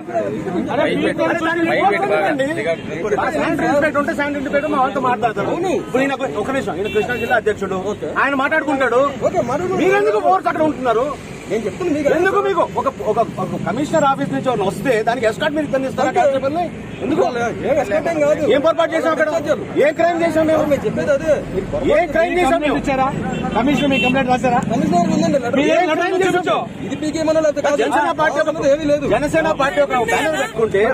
Sanitary ఉంటే sanitary మా వాళ్ళతో మాట్లాడతారు ఇప్పుడు ఈయన ఒక నిమిషం ఈయన కృష్ణా జిల్లా అధ్యక్షుడు ఆయన మాట్లాడుకుంటాడు మీరెందుకు ఫోర్స్ అక్కడ ఉంటున్నారు నేను చెప్తున్నా మీకు ఎందుకు మీకు ఒక ఒక ఒక కమిషనర్ ఆఫీస్ నుంచి ఎవరైనా వస్తే దానికి ఎస్కాట్ మీరు ఇద్దరు ఇస్తారా కానిస్టేబుల్ ని? ఎందుకు ఏం ఎస్కేట్ ఏం కాదు ఏం పొరపాటు చేసాం అక్కడ ఏం క్రైమ్ చేసాం మేము మేము చెప్పేది అదే ఏం క్రైమ్ చేసాం మేము ఇచ్చారా కమిషనర్ మీ కంప్లైంట్ రాశారా కమిషనర్ ఉందండి లెటర్. మీరు ఏం క్రైమ్ చేసొచ్చు ఇది పీకేమన్నా లేకపోతే కాదు. జనసేన పార్టీ ఆ సంగతి ఏమీ లేదు జనసేన పార్టీ ఒక బ్యానర్ పెట్టుకుంటే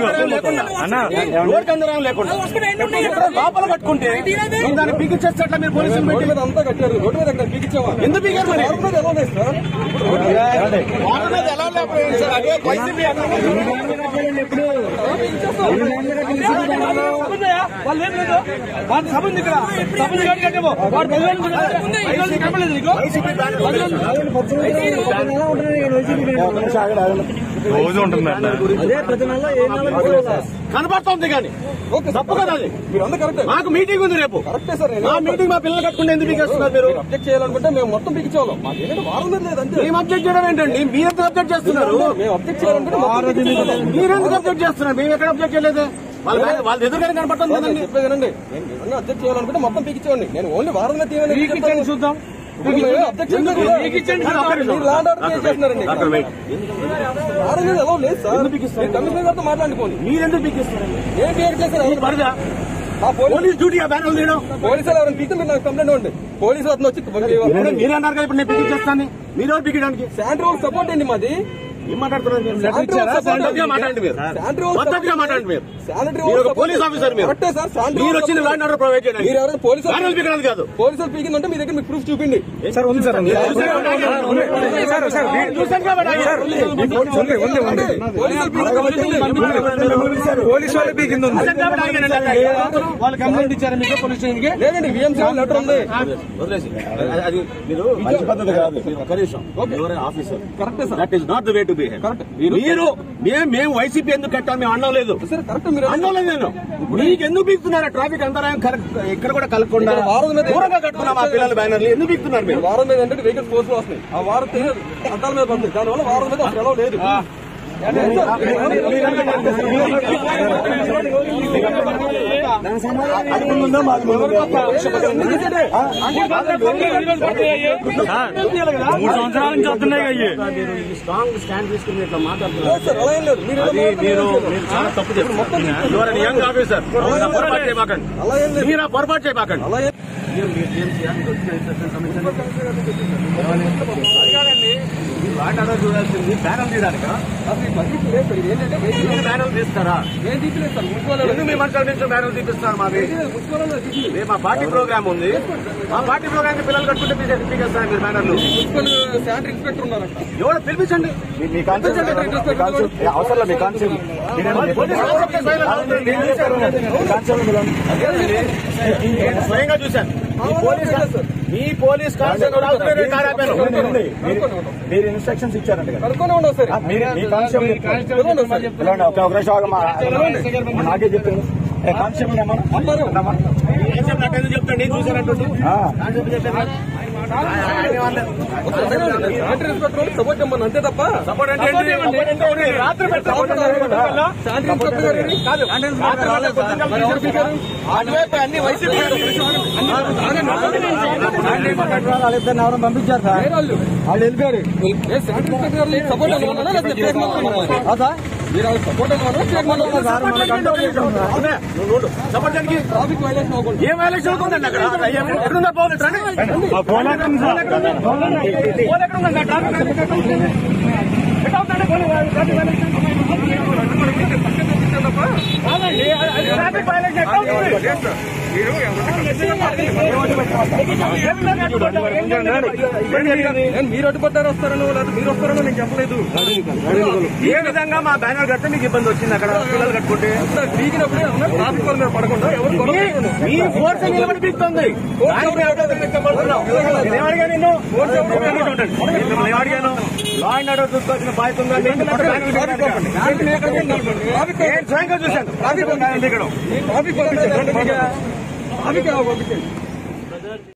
రోడ్ కందరం లేకుండా ఇక్కడ లోపల పట్టుకుంటే మేము దాన్ని పీకిచ్చేస్తే ఎట్లా మీరు పోలీసులు రోడ్డు పెట్టి మీద అంతా కట్టారు రోడ్డు మీద అక్కడ పీకిచ్చావా ఎందుకు పీకారు మరి రోడ్డు మీద ఎలా ఉన్నాయి సార్ రోడ్డు మీద ఎలా లేకపోయింది సార్ అదే వైసీపీ వాళ్ళు ఏం లేదు వాళ్ళ సభ ఉంది ఇక్కడ సభ ఉంది కాబట్టి కట్టాము వాడు పదివేలు ఉంది కదా. ఐదు వేలు కనపడలేదు నీకు వైసీపీ బ్యానర్ కనబడుతోంది కానీ ఓకే తప్పు కదా అది మీరు అందరూ కరెక్ట్ మాకు మీటింగ్ ఉంది రేపు కరెక్టే సార్ నేను మా మీటింగ్ మా పిల్లలు కట్టుకుంటే ఎందుకు పీకేస్తున్నారు మీరు అబ్జెక్ట్ చేయాలనుకుంటే మేము మొత్తం పీకించాము మాకు ఏంటంటే వారం మీద లేదు అంతే మేము అబ్జెక్ట్ చేయడం ఏంటండి మీరెందుకు అబ్జెక్ట్ చేస్తున్నారు మేము అబ్జెక్ట్ చేయాలనుకుంటే మొత్తం పీకించాము. మీరెందుకు అబ్జెక్ట్ చేస్తున్నారు మేము ఎక్కడ అబ్జెక్ట్ చేయలేదు వాళ్ళ బ్యానర్- వాళ్ళ ఎదురుగానే కనపడుతుంది నేను కదండి చెప్పేది వినండి నేను ఏమన్నా అబ్జెక్ట్ చేయాలనుకుంటే మొత్తం పీకించండి నేను ఓన్లీ వారం మీద తీయమని మీకు ఇచ్చేయండి చూద్దాం అబ్జెక్ట్ ఎందుకు? మీకు ఇచ్చేయండి మీరు చూద్దాం. ల్యాండ్ ఆర్డర్ చేస్తున్నారండి డాక్టర్ వెయిట్. వారం మీద ఎలా లేదు సార్ ఎందుకు పీకిస్తారు? మీరు కమిషనర్ గారితో మాట్లాడుకోండి మీరెందుకు పీకిస్తారండి ఏం క్లియర్ చేశారు మీకు వరదా ఆ పోలీస్ పోలీస్ డ్యూటీ ఆ బ్యానర్ తీయడం పోలీసులు ఎవరైనా పీకితే మీరు నాకు కంప్లైంట్ ఇవ్వండి పోలీసులు అతను వచ్చి ఇప్పుడు మీరే అన్నారు కదా ఇప్పుడు నేను పీకించేస్తాను మీరు ఎవరు పీకడానికి శాండ్రీ వాళ్ళకి సపోర్ట్ అండి మాది ఏం మాట్లాడుతున్నారు మీరు? శాండ్రీ వాళ్ళకి support పద్ధతిగా మాట్లాడండి మీరు శాండ్రీ వాళ్ళకి పద్ధతిగా support. మాట్లాడండి మీరు శానిటరీ మీరు ఒక వాళ్ళకి పోలీస్ support. ఆఫీసర్ మీరు కరెక్టే సార్ శానిటరీ మీరు వాళ్ళకి వచ్చిన support. ల్యాండ్ ఆర్డర్ ప్రొవైడ్ చేయడానికి మీరు ఎవరైనా పోలీసు బ్యానర్ పీకడానికి కాదు పోలీసులు పీకిందంటే మీ దగ్గర మీకు ప్రూఫ్ చూపిండి సార్ ఉంది సార్ చూసాను కాబట్టి పోలీసులు పీకిందంటే పోలీసు వాళ్ళ పీకింది ఉంది వాళ్ళు కంప్లైంట్ ఇచ్చారు మీకు పోలీస్ స్టేషన్ కి లేదండి విఎంసీ లెటర్ ఉంది వదిలేసి అది- అది మీరు మంచి పద్ధతి కాదు మీరు ఒక నిమిషం ఎవరైనా ఆఫీసర్ కరెక్టే sir that is not the way to behave Correct. మీరు మేము మేము వైసీపీ ఎందుకు కట్టాం మేము అనడం లేదు సార్ కరెక్ట్ మీరు అనడం లేదు నేను మీకు ఎందుకు పీకుతున్నారు ట్రాఫిక్ అంతరాయం కరెక్ట్ ఇక్కడ కూడా కలగకుండా ఇక్కడ వారం మీద- దూరంగా కట్టుకున్నాం మా పిల్లల బ్యానర్లు ఎందుకు పీకుతున్నారు మీరు వారం మీద అంటే వెహికల్స్ ఫోర్స్ లో వస్తున్నాయి ఆ వారం తెలియదు అద్దాల మీద పడుతుంది దానివల్ల వారం మీద అసలు ఎలా లేదు మూడు సంవత్సరాల నుంచి వస్తున్నాయి అయ్యి స్ట్రాంగ్ స్టాండ్ తీసుకుని ఇట్లా లేదు మాట్లాడుతున్నారు సార్ అలా ఏం లేదు మీరు అది మీరు మీరు చాలా తప్పు చేస్తున్నారు యువర్ యంగ్ ఆఫీసర్ పొరపాటు చేయమాకండి అలా ఏం లేదు మీరు ఆ పొరపాటు చేయమాకండి అలా ఏం మీరు మీరు TMC ఆ? మీకు వచ్చిన ఇన్స్ట్రక్షన్ సంబంధించిన అది కాదండి మీరు వాటాలో చూడాల్సింది బ్యానర్ తీయడానికా అసలు ఈ పద్ధతి లేదు సార్ ఇది ఏంటంటే వెహికల్ మీరు బ్యానర్ తీస్తారా ఏం తీయలేదు సార్ మున్సిపల్ ఎందుకు మీ మంచి నుంచి బ్యానర్ తీపిస్తున్నారు మాది మున్సిపల్ రేపు మా పార్టీ ప్రోగ్రామ్ ఉంది మా పార్టీ ప్రోగ్రామ్ కి పిల్లలు కట్టుకుంటే తీసేసి తీసేస్తారు మీరు బ్యానర్లు మున్సిపల్ శానిటరీ ఇన్స్పెక్టర్ ఉన్నారంట ఎవరో పిలిపించండి మీ కాన్సెప్ట్ మీ అవసరం మీ కాన్సెప్ట్ పోలీసు వాళ్ళకి చెప్తే సైలెంట్ అవుతుంది. ఏం చేశారు? అదేనండి. నేను స్వయంగా చూశాను మీ పోలీస్ మీ పోలీస్ కానిస్టేబుల్ ఆపరేటర్ కార్ ఆపాను. మీరు ఇన్స్ట్రక్షన్స్ ఇచ్చారంట కదా కనుక్కొని ఉండవు సార్ మీరు మీ కానిస్టేబుల్ పిలవండి ఒక ఒక నిమిషం ఆగమ్మా. నాకే చెప్తాను ఏ కానిస్టేబుల్ రమ్మను. రమ్మను. ఏం చెప్పినట్టు ఎందుకు చెప్తాను నేను చూశానంటుంది ఆ. కానిస్టేబుల్ చెప్పాను. ఆయన వాళ్ళే. శానిటరీ ఇన్స్పెక్టర్ వాళ్ళకి సపోర్ట్ ఇవ్వమని అంతే తప్ప సపోర్ట్ అంటే ఏంటి? సపోర్ట్ అంటే ఏంటి? రాత్రి పెడతారు. శానిటరీ ఇన్స్పెక్టర్ గారు ఏరి? కాదు. రాత్రి పెడతారు. పొద్దున్న మరి ఎవరు పీకారు? అటువైపు అన్ని వైసీపీ వాళ్ళిద్దరిని ఎవరైనా పంపించారు సార్ వేరే వాళ్ళు వాళ్ళు వెళ్ళిపోయారు ఏ శానిటరీ ఇన్స్పెక్టర్ గారు సపోర్ట్ ఇవ్వమన్నా లేకపోతే ఫేక్ మాట్లాడమన్నా? మీరు వాళ్ళకి సపోర్ట్ ఇవ్వమన్నా ఫేక్ మాట్లాడమన్నా? అవునే. నువ్వు ఉండు. సపోర్ట్ దానికి ట్రాఫిక్ వైలేషన్ అవ్వకూడదు ఏం వైలేషన్ అవుతుందండి అక్కడ ఎక్కడుందా పోవాలి రండి. ఫోన్ ఎక్కడ సార్ పోలు ఎక్కడ ఉందండి? ట్రాఫిక్ ఎక్కడ ఉందండి? పోలు ట్రాఫిక్ వైలేషన్. కాదండి, అది- అది ట్రాఫిక్ వైలేషన్ ఎక్కడ ఉంటుంది? నేను మీరు అడ్డుపడ్డారు వస్తారనో లేదా మీరు వస్తారనో నేను చెప్పలేదు ఏ విధంగా మా బ్యానర్ కడితే మీకు ఇబ్బంది వచ్చింది అక్కడ పిల్లలు కట్టుకుంటే పీకినప్పుడే ఏమన్నా ట్రాఫిక్ వాళ్ళ మీద పడకుండా ఎవరు గొడవ చేయకూడదు. మీ ఫోర్స్ నిలబడి పీకుతుంది దానికి ఎవరు వ్యక్తపడుతున్నావు? నేనేం అడిగాను నిన్ను? ఒక్క నిమిషం ఉండండి. నేను అడిగాను లా అండ్ ఆర్డర్ చూసుకోవాల్సిన బాధ్యత ఉందా లేదు? మొత్తం బ్యానర్ కట్టడానికి. ట్రాఫిక్ నేను ఎక్కడికి వెళ్ళను. ట్రాఫిక్ నేను స్వయంగా చూశాను ట్రాఫిక్ బ్యానర్ దిగడం ట్రాఫిక్ పంపించండి. ట్రాఫిక్ పంపించండి.